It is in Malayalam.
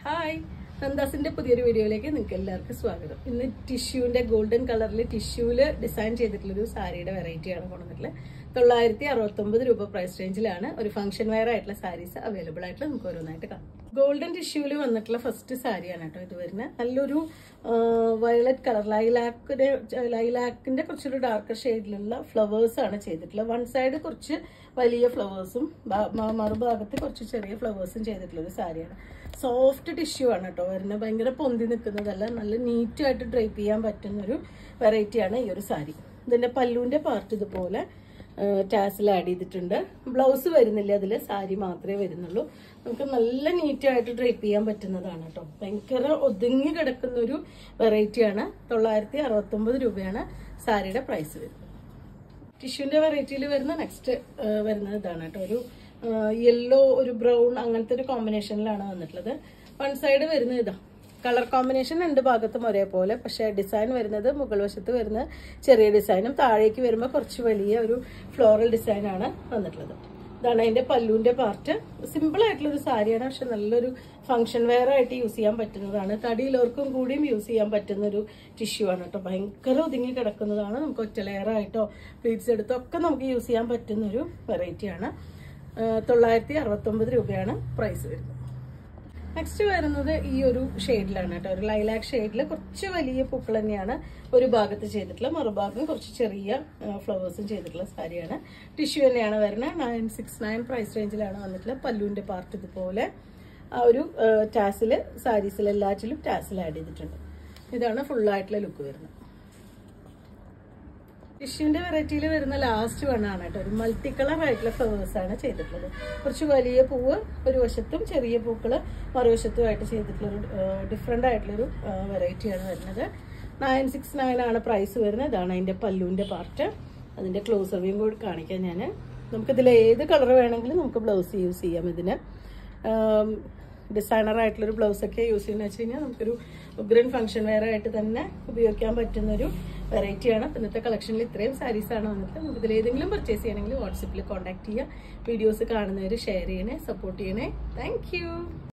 ഹായ് നന്ദാസിന്റെ പുതിയൊരു വീഡിയോയിലേക്ക് നിങ്ങൾക്ക് എല്ലാവർക്കും സ്വാഗതം ഇന്ന് ടിഷ്യൂവിന്റെ ഗോൾഡൻ കളറിൽ ടിഷ്യൂല് ഡിസൈൻ ചെയ്തിട്ടുള്ളൊരു സാരിയുടെ വെറൈറ്റിയാണ് കൊണ്ടുവന്നിട്ടുള്ളത് തൊള്ളായിരത്തി അറുപത്തൊമ്പത് രൂപ പ്രൈസ് റേഞ്ചിലാണ് ഒരു ഫംഗ്ഷൻ വെയർ ആയിട്ടുള്ള സാരീസ് അവൈലബിൾ ആയിട്ട് നമുക്ക് ഓരോന്നായിട്ട് കാണാം ഗോൾഡൻ ടിഷ്യൂല് വന്നിട്ടുള്ള ഫസ്റ്റ് സാരിയാണ് കേട്ടോ ഇത് വരുന്നത് നല്ലൊരു വയലറ്റ് കളർ ലൈലാക്കിന്റെ ലൈലാക്കിന്റെ കുറച്ചൊരു ഡാർക്കർ ഷെയ്ഡിലുള്ള ഫ്ലവേഴ്സ് ആണ് ചെയ്തിട്ടുള്ളത് വൺ സൈഡ് കുറച്ച് വലിയ ഫ്ലവേഴ്സും മറുഭാഗത്ത് കുറച്ച് ചെറിയ ഫ്ലവേഴ്സും ചെയ്തിട്ടുള്ള ഒരു സാരിയാണ് സോഫ്റ്റ് ടിഷ്യൂ ആണ് കേട്ടോ വരുന്നത് ഭയങ്കര പൊന്തി നിൽക്കുന്നതല്ല നല്ല നീറ്റായിട്ട് ഡ്രൈപ്പ് ചെയ്യാൻ പറ്റുന്ന ഒരു വെറൈറ്റിയാണ് ഈ ഒരു സാരി ഇതിന്റെ പല്ലുവിന്റെ പാർട്ട് ഇതുപോലെ ടാസിൽ ആഡ് ചെയ്തിട്ടുണ്ട് ബ്ലൗസ് വരുന്നില്ല അതിൽ സാരി മാത്രമേ വരുന്നുള്ളൂ നമുക്ക് നല്ല നീറ്റായിട്ട് ഡ്രൈപ്പ് ചെയ്യാൻ പറ്റുന്നതാണ് കേട്ടോ ഭയങ്കര ഒതുങ്ങി കിടക്കുന്ന ഒരു വെറൈറ്റിയാണ് തൊള്ളായിരത്തി അറുപത്തൊമ്പത് രൂപയാണ് സാരിയുടെ പ്രൈസ് വരുന്നത് ടിഷ്യൂന്റെ വെറൈറ്റിയിൽ വരുന്ന നെക്സ്റ്റ് വരുന്നത് ഇതാണ് കേട്ടോ ഒരു യെല്ലോ ഒരു ബ്രൗൺ അങ്ങനത്തെ ഒരു കോമ്പിനേഷനിലാണ് വന്നിട്ടുള്ളത് വൺ സൈഡ് വരുന്നത് ഇതാ കളർ കോമ്പിനേഷൻ രണ്ട് ഭാഗത്തും ഒരേപോലെ പക്ഷേ ഡിസൈൻ വരുന്നത് മുകൾ വശത്ത് വരുന്ന ചെറിയ ഡിസൈനും താഴേക്ക് വരുമ്പോൾ കുറച്ച് വലിയ ഒരു ഫ്ലോറൽ ഡിസൈനാണ് വന്നിട്ടുള്ളത് ഇതാണ് അതിന്റെ പല്ലുവിന്റെ പാർട്ട് സിമ്പിൾ ആയിട്ടുള്ള ഒരു സാരിയാണ് പക്ഷെ നല്ലൊരു ഫംഗ്ഷൻ വെയർ ആയിട്ട് യൂസ് ചെയ്യാൻ പറ്റുന്നതാണ് തടിയിലോർക്കും കൂടിയും യൂസ് ചെയ്യാൻ പറ്റുന്ന ഒരു ടിഷ്യൂ ആണ് കേട്ടോ ഭയങ്കര ഒതുങ്ങി കിടക്കുന്നതാണ് നമുക്ക് ഒറ്റ ലെയർ ആയിട്ടോ പ്ലീറ്റ്സ് എടുത്തോ ഒക്കെ നമുക്ക് യൂസ് ചെയ്യാൻ പറ്റുന്ന ഒരു വെറൈറ്റിയാണ് തൊള്ളായിരത്തി അറുപത്തൊമ്പത് രൂപയാണ് പ്രൈസ് വരുന്നത് നെക്സ്റ്റ് വരുന്നത് ഈ ഒരു ഷെയ്ഡിലാണ് കേട്ടോ ഒരു ലൈലാക്ക് ഷെയ്ഡിൽ കുറച്ച് വലിയ പൂക്കൾ തന്നെയാണ് ഒരു ഭാഗത്ത് ചെയ്തിട്ടുള്ള മറുഭാഗം കുറച്ച് ചെറിയ ഫ്ലവേഴ്സും ചെയ്തിട്ടുള്ള സാരിയാണ് ടിഷ്യൂ തന്നെയാണ് വരുന്നത് നയൻ സിക്സ് നയൻ പ്രൈസ് റേഞ്ചിലാണ് വന്നിട്ടുള്ളത് പല്ലുവിന്റെ പാർട്ട് ഇതുപോലെ ആ ഒരു ടാസിൽ സാരീസിൽ എല്ലാറ്റിലും ടാസിൽ ആഡ് ചെയ്തിട്ടുണ്ട് ഇതാണ് ഫുള്ളായിട്ടുള്ള ലുക്ക് വരുന്നത് ടിഷ്യൂന്റെ വെറൈറ്റിയിൽ വരുന്ന ലാസ്റ്റ് വൺ ആണ് കേട്ടോ ഒരു മൾട്ടി കളർ ആയിട്ടുള്ള ഫ്ലവേഴ്സ് ആണ് ചെയ്തിട്ടുള്ളത് കുറച്ച് വലിയ പൂവ് ഒരു വശത്തും ചെറിയ പൂക്കള് മറുവശത്തുമായിട്ട് ചെയ്തിട്ടുള്ളൊരു ഡിഫറെന്റ് ആയിട്ടുള്ളൊരു വെറൈറ്റിയാണ് വരുന്നത് നയൻ സിക്സ് നയൻ ആണ് പ്രൈസ് വരുന്നത് ഇതാണ് അതിന്റെ പല്ലുവിന്റെ പാർട്ട് അതിന്റെ ക്ലോസർ വ്യൂം കൂടി കാണിക്കാൻ ഞാൻ നമുക്കിതിൽ ഏത് കളർ വേണമെങ്കിലും നമുക്ക് ബ്ലൗസ് യൂസ് ചെയ്യാം ഇതിന് ഡിസൈനർ ആയിട്ടുള്ളൊരു ബ്ലൗസൊക്കെ യൂസ് ചെയ്യുന്ന വെച്ച് കഴിഞ്ഞാൽ നമുക്കൊരു ഉഗ്രൻ ഫംഗ്ഷൻ വെയർ ആയിട്ട് തന്നെ ഉപയോഗിക്കാൻ പറ്റുന്ന ഒരു വെറൈറ്റിയാണ് ഇന്നത്തെ കളക്ഷനിൽ ഇത്രയും സാരീസ് ആണ് വന്നിട്ട് നമുക്ക് ഇതിൽ ഏതെങ്കിലും പർച്ചേസ് ചെയ്യണമെങ്കിൽ വാട്സപ്പിൽ കോൺടാക്ട് ചെയ്യുക വീഡിയോസ് കാണുന്നവർ ഷെയർ ചെയ്യണേ സപ്പോർട്ട് ചെയ്യണേ താങ്ക്